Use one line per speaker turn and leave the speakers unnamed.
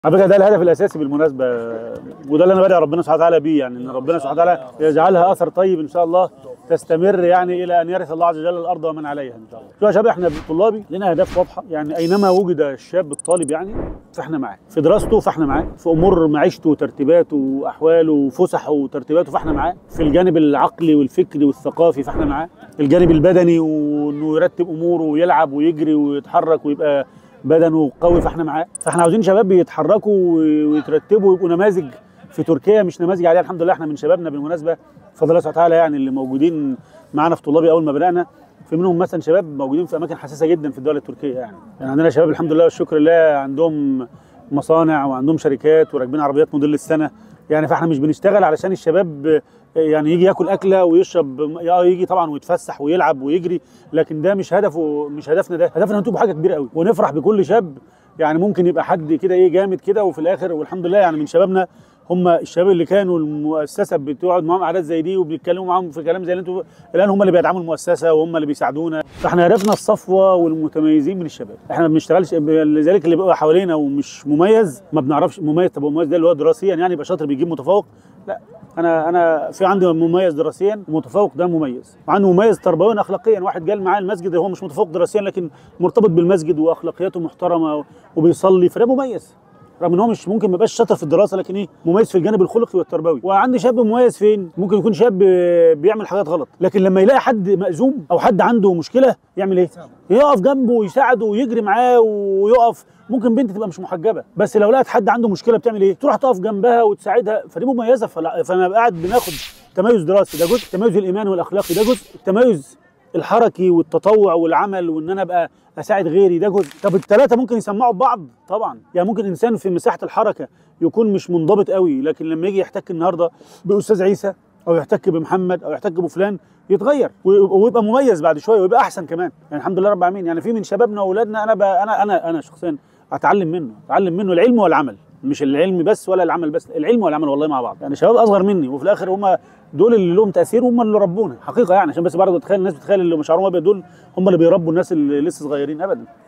على فكره ده الهدف الاساسي بالمناسبه وده اللي انا بدعي ربنا سبحانه وتعالى بيه يعني ان ربنا سبحانه وتعالى يجعلها اثر طيب ان شاء الله تستمر يعني الى ان يرث الله عز وجل الارض ومن عليها ان شاء الله. شوفوا يا شباب احنا طلابي لنا اهداف واضحه يعني اينما وجد الشاب الطالب يعني فاحنا معاه في دراسته فاحنا معاه في امور معيشته وترتيباته واحواله وفسحه وترتيباته فاحنا معاه في الجانب العقلي والفكري والثقافي فاحنا معاه الجانب البدني وانه يرتب اموره ويلعب ويجري ويتحرك ويبقى بدنه قوي فاحنا معاه فاحنا عاوزين شباب يتحركوا ويترتبوا ويبقوا نماذج في تركيا مش نماذج عليها الحمد لله احنا من شبابنا بالمناسبه بفضل الله سبحانه وتعالى يعني اللي موجودين معانا في طلابي اول ما بدانا في منهم مثلا شباب موجودين في اماكن حساسه جدا في الدول التركيه يعني يعني عندنا شباب الحمد لله والشكر لله عندهم مصانع وعندهم شركات وراكبين عربيات موديل السنه يعني فاحنا مش بنشتغل علشان الشباب يعني يجي ياكل اكله ويشرب اه يجي طبعا ويتفسح ويلعب ويجري لكن ده مش هدفه مش هدفنا ده هدفنا انتوا حاجه كبيره قوي ونفرح بكل شاب يعني ممكن يبقى حد كده ايه جامد كده وفي الاخر والحمد لله يعني من شبابنا هم الشباب اللي كانوا المؤسسه بتقعد معاهم اعداد زي دي وبيتكلموا معاهم في كلام زي اللي انتوا الان هم اللي بيدعموا المؤسسه وهم اللي بيساعدونا فاحنا هدفنا الصفوه والمتميزين من الشباب احنا ما بنشتغلش لذلك اللي بيبقى حوالينا ومش مميز ما بنعرفش مميز طب مميز ده اللي هو دراسيا يعني يبقى شاطر بيجيب متفوق لا انا انا في عندي مميز دراسيا ومتفوق ده مميز وعنده مميز تربويا اخلاقيا واحد جال معاه المسجد هو مش متفوق دراسيا لكن مرتبط بالمسجد واخلاقياته محترمه وبيصلي فده مميز رغم ان هو مش ممكن ما يبقاش شاطر في الدراسه لكن ايه مميز في الجانب الخلقي والتربوي وعندي شاب مميز فين ممكن يكون شاب بيعمل حاجات غلط لكن لما يلاقي حد مأزوم او حد عنده مشكله يعمل ايه يقف جنبه ويساعده ويجري معاه ويقف ممكن بنت تبقى مش محجبه بس لو لقت حد عنده مشكله بتعمل ايه تروح تقف جنبها وتساعدها فدي مميزه فانا قاعد بناخد تميز دراسي ده جزء التميز الايماني والاخلاقي ده جزء التميز الحركي والتطوع والعمل وان انا ابقى اساعد غيري ده جزء طب الثلاثه ممكن يسمعوا ببعض طبعا يعني ممكن انسان في مساحه الحركه يكون مش منضبط قوي لكن لما يجي يحتك النهارده باستاذ عيسى او يحتك بمحمد او يحتك بفلان يتغير ويبقى مميز بعد شويه ويبقى احسن كمان يعني الحمد لله رب العالمين يعني في من شبابنا واولادنا انا انا انا انا شخصيا اتعلم منه اتعلم منه العلم والعمل مش العلم بس ولا العمل بس العلم والعمل والله مع بعض يعني شباب اصغر مني وفي الاخر هم دول اللي لهم تاثير هم اللي ربونا حقيقه يعني عشان بس برضه تخيل الناس بتتخيل اللي مش عارفين ابيض دول هم اللي بيربوا الناس اللي لسه صغيرين ابدا